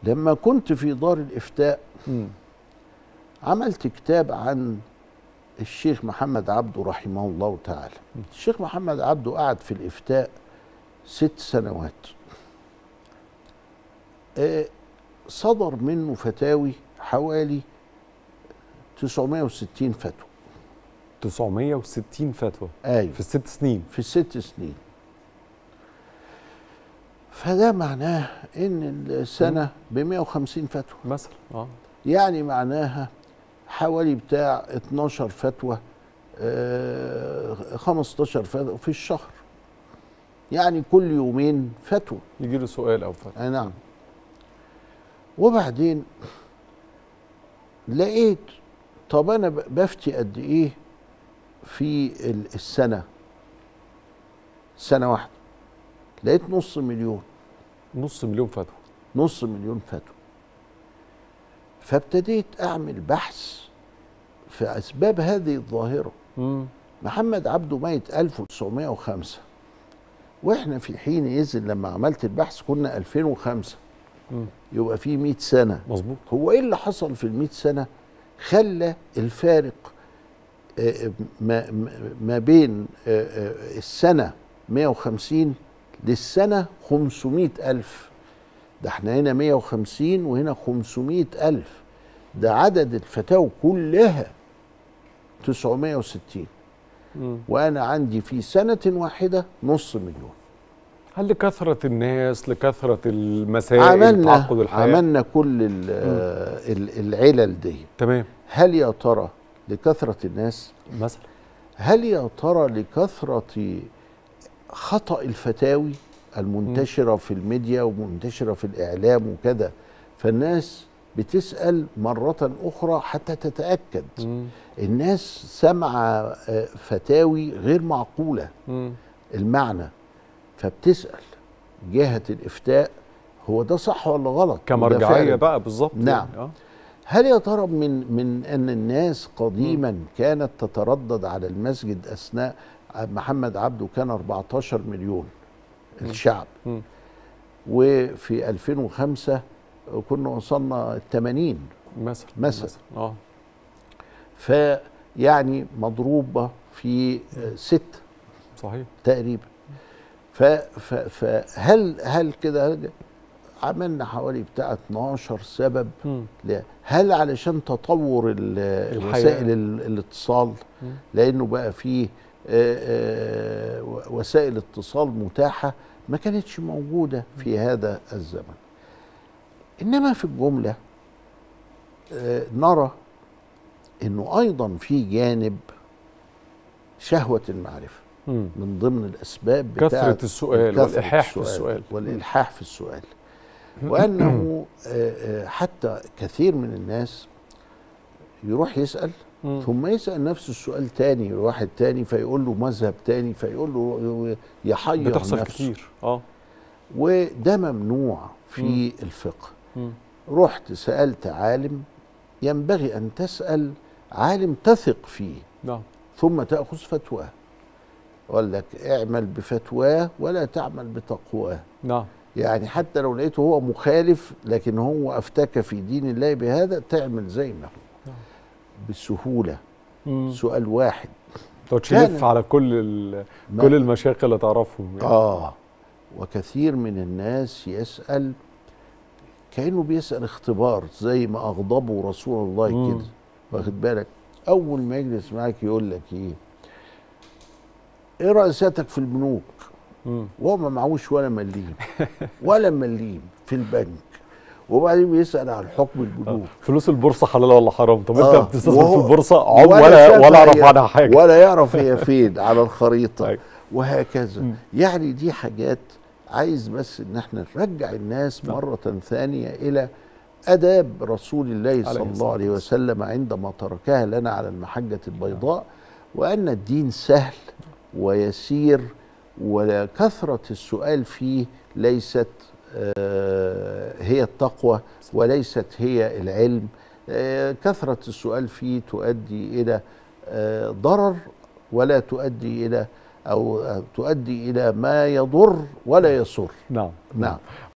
لما كنت في دار الافتاء مم. عملت كتاب عن الشيخ محمد عبده رحمه الله تعالى الشيخ محمد عبده قعد في الإفتاء ست سنوات آه، صدر منه فتاوي حوالي 960 فتوى 960 فتوى ايوه في الست سنين في ست سنين فده معناه ان السنه ب 150 فتوى مثلا اه يعني معناها حوالي بتاع 12 فتوى آه، 15 فتوى في الشهر يعني كل يومين فتوى يجي له سؤال او فتوى اي نعم وبعدين لقيت طب انا ب- بفتي قد ايه في ال- السنه سنه واحده لقيت نص مليون نص مليون فتوى نص مليون فتوى فابتديت اعمل بحث في اسباب هذه الظاهره مم. محمد عبده ميت 1905 واحنا في حينئذ لما عملت البحث كنا 2005 مم. يبقى في 100 سنه مظبوط هو ايه اللي حصل في ال 100 سنه خلى الفارق آه، ما, ما- ما بين آه، آه، السنه 150 للسنه 500 ألف ده احنا هنا 150 وهنا 500 ألف ده عدد الفتاوى كلها 960 مم. وأنا عندي في سنة واحدة نص مليون هل لكثرة الناس لكثرة المسائل عملنا تعقد الحياة عملنا كل ال- آه، ال- العلل دي تمام هل يا ترى لكثرة الناس مثلا هل يا ترى لكثرة خطأ الفتاوي المنتشرة في الميديا ومنتشرة في الإعلام وكذا فالناس بتسأل مرة أخرى حتى تتأكد مم. الناس سمع آه، فتاوي غير معقولة مم. المعنى فبتسأل جهة الإفتاء هو ده صح ولا غلط وده كمرجعية فعلاً بقى بالظبط نعم. يعني. آه. هل يا ترى من من ان الناس قديما كانت تتردد على المسجد اثناء محمد عبده كان 14 مليون الشعب مم. وفي 2005 كنا وصلنا 80 مثلا مثلا. اه فيعني مضروبه في ستة صحيح تقريبا ف- ف- فهل هل كده هل- عملنا حوالي بتاع 12 سبب مم. لا. هل علشان تطور ال- الحياة. وسائل ال- الاتصال مم. لانه بقى فيه آه، آه، و- وسائل اتصال متاحه ما كانتش موجوده في هذا الزمن انما في الجمله آه، نرى انه ايضا في جانب شهوه المعرفه مم. من ضمن الاسباب بتاعت كثرة السؤال كثرة والإلحاح في السؤال والإلحاح في السؤال وأنه آه، آه، حتى كثير من الناس يروح يسأل مم. ثم يسأل نفس السؤال تاني واحد تاني فيقول له مذهب تاني فيقول له يحير بتحصل نفسه كتير اه وده ممنوع في مم. الفقه مم. رحت سألت عالم ينبغي أن تسأل عالم تثق فيه نعم ثم تأخذ فتواه قال لك اعمل بفتواه ولا تعمل بتقواه نعم يعني حتى لو لقيته هو مخالف لكن هو افتك في دين الله بهذا تعمل زي ما هو نعم. بسهوله مم. سؤال واحد لو كان- تلف على كل ال- ما- كل المشايخ اللي تعرفهم يعني. اه وكثير من الناس يسال كانه بيسال اختبار زي ما اغضبوا رسول الله مم. كده واخد بالك اول ما يجلس معاك يقول لك ايه ايه رئيساتك في البنوك مم. وهو ما معهوش ولا مليم ولا مليم في البنك وبعدين بيسال عن حكم البنوك فلوس البورصه حلال ولا حرام طب آه، انت بتستثمر وهو- في البورصه عم ولا ولا شاف ولا اعرف هي- عنها حاجه ولا يعرف هي فين على الخريطه أيوة. وهكذا مم. يعني دي حاجات عايز بس ان احنا نرجع الناس نعم. مره ثانيه الى اداب رسول الله صلى عليه الله الصلاة عليه وسلم عندما تركها لنا على المحجه البيضاء وان الدين سهل ويسير وكثره السؤال فيه ليست آه، هي التقوى وليست هي العلم آه، كثره السؤال فيه تؤدي الى آه، ضرر ولا تؤدي الى او تؤدي الى ما يضر ولا يسر نعم نعم